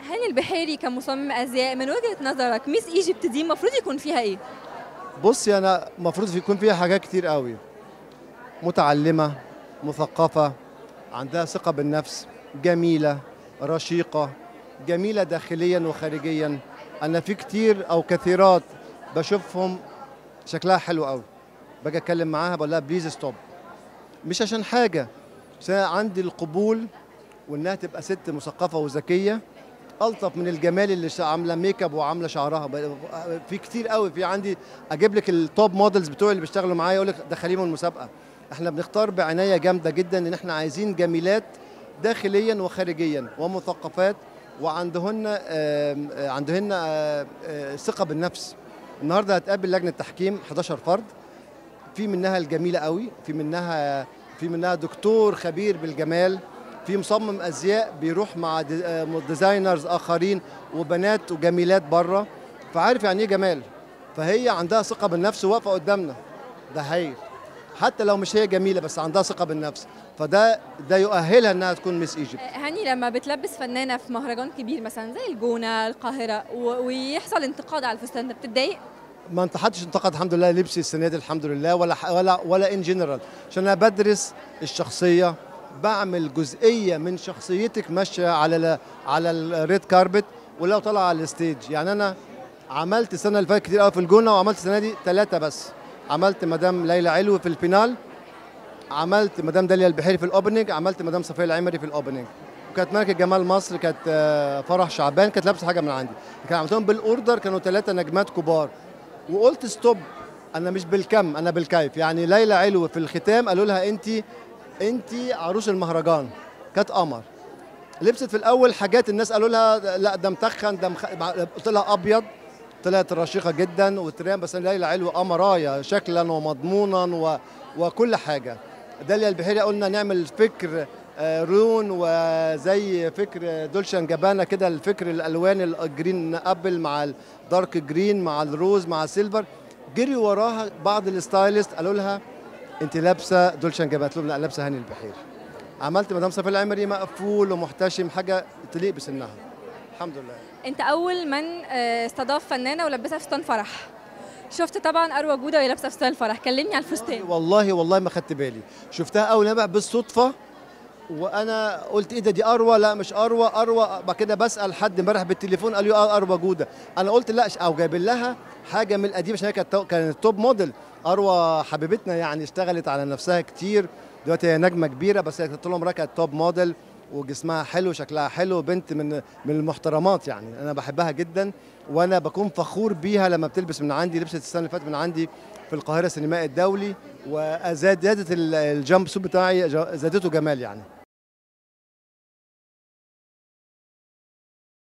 هاني البحيري كمصمم ازياء من وجهه نظرك ميس ايجيبت دي المفروض يكون فيها ايه؟ بصي انا المفروض يكون فيها حاجات كتير قوي متعلمه مثقفه عندها ثقه بالنفس جميله رشيقه جميله داخليا وخارجيا انا في كتير او كثيرات بشوفهم شكلها حلو قوي باجي اتكلم معاها بقول لها بليز ستوب مش عشان حاجه بس أنا عندي القبول وانها تبقى ست مثقفه وذكيه الطف من الجمال اللي شا- عامله ميك اب وعامله شعرها ب- في كتير قوي في عندي اجيب لك التوب موديلز بتوع اللي بيشتغلوا معايا يقول لك دخليهم المسابقه احنا بنختار بعنايه جامده جدا ان احنا عايزين جميلات داخليا وخارجيا ومثقفات وعندهن آم، آه، عندهن آه، آه، ثقه بالنفس النهارده هتقابل لجنه تحكيم 11 فرد في منها الجميله قوي في منها في منها دكتور خبير بالجمال في مصمم ازياء بيروح مع دي- آه، ديزاينرز اخرين وبنات وجميلات بره فعارف يعني ايه جمال فهي عندها ثقه بالنفس واقفه قدامنا ده هايل حتى لو مش هي جميله بس عندها ثقه بالنفس فده ده يؤهلها انها تكون ميس ايجيبت هاني لما بتلبس فنانه في مهرجان كبير مثلا زي الجونه القاهره و- ويحصل انتقاد على الفستان ده بتتضايق؟ ما انت حدش انتقد الحمد لله لبسي السنه دي الحمد لله ولا ح- ولا ولا ان جنرال عشان انا بدرس الشخصيه بعمل جزئيه من شخصيتك ماشيه على ال على الريد كاربت ولو طلع على الستيج يعني انا عملت السنه اللي فاتت كتير قوي في الجونه وعملت السنه دي ثلاثه بس عملت مدام ليلى علوي في الفينال عملت مدام داليا البحيري في الاوبننج عملت مدام صفيه العمري في الاوبننج وكانت ملكه جمال مصر كانت آه، فرح شعبان كانت لابسه حاجه من عندي كان عملتهم بالاوردر كانوا ثلاثه نجمات كبار وقلت ستوب انا مش بالكم انا بالكيف يعني ليلى علو في الختام قالوا لها انت انت عروس المهرجان كانت قمر لبست في الاول حاجات الناس قالوا لها لا ده متخن ده مخ... قلت لها ابيض طلعت رشيقه جدا وتريان بس ليلى علو قمرايه شكلا ومضمونا و... وكل حاجه داليا البحيري قلنا نعمل فكر آه، رون وزي فكر دولشان جابانا كده الفكر الالوان الجرين ابل مع الدارك جرين مع الروز مع السيلفر جري وراها بعض الستايلست قالوا لها انت لابسه دولشان جابانا قلت لهم لا لابسه هاني البحيري عملت مدام صفيه العمري مقفول ومحتشم حاجه تليق بسنها الحمد لله انت اول من آه، استضاف فنانه ولبسها فستان فرح شفت طبعا اروى جوده وهي لابسه فستان الفرح كلمني على الفستان والله والله ما خدت بالي شفتها اول نبع بالصدفه وانا قلت ايه ده دي اروى لا مش اروى اروى بعد كده بسال حد امبارح بالتليفون قال لي اه اروى جوده انا قلت لا او جايبين لها حاجه من القديم عشان هي كانت تو- كانت توب موديل اروى حبيبتنا يعني اشتغلت على نفسها كتير دلوقتي هي نجمه كبيره بس هي كانت طول عمرها كانت توب موديل وجسمها حلو شكلها حلو بنت من من المحترمات يعني انا بحبها جدا وانا بكون فخور بيها لما بتلبس من عندي لبست السنه اللي فاتت من عندي في القاهره السينمائي الدولي وزادت الجامب سوت بتاعي زادته جمال يعني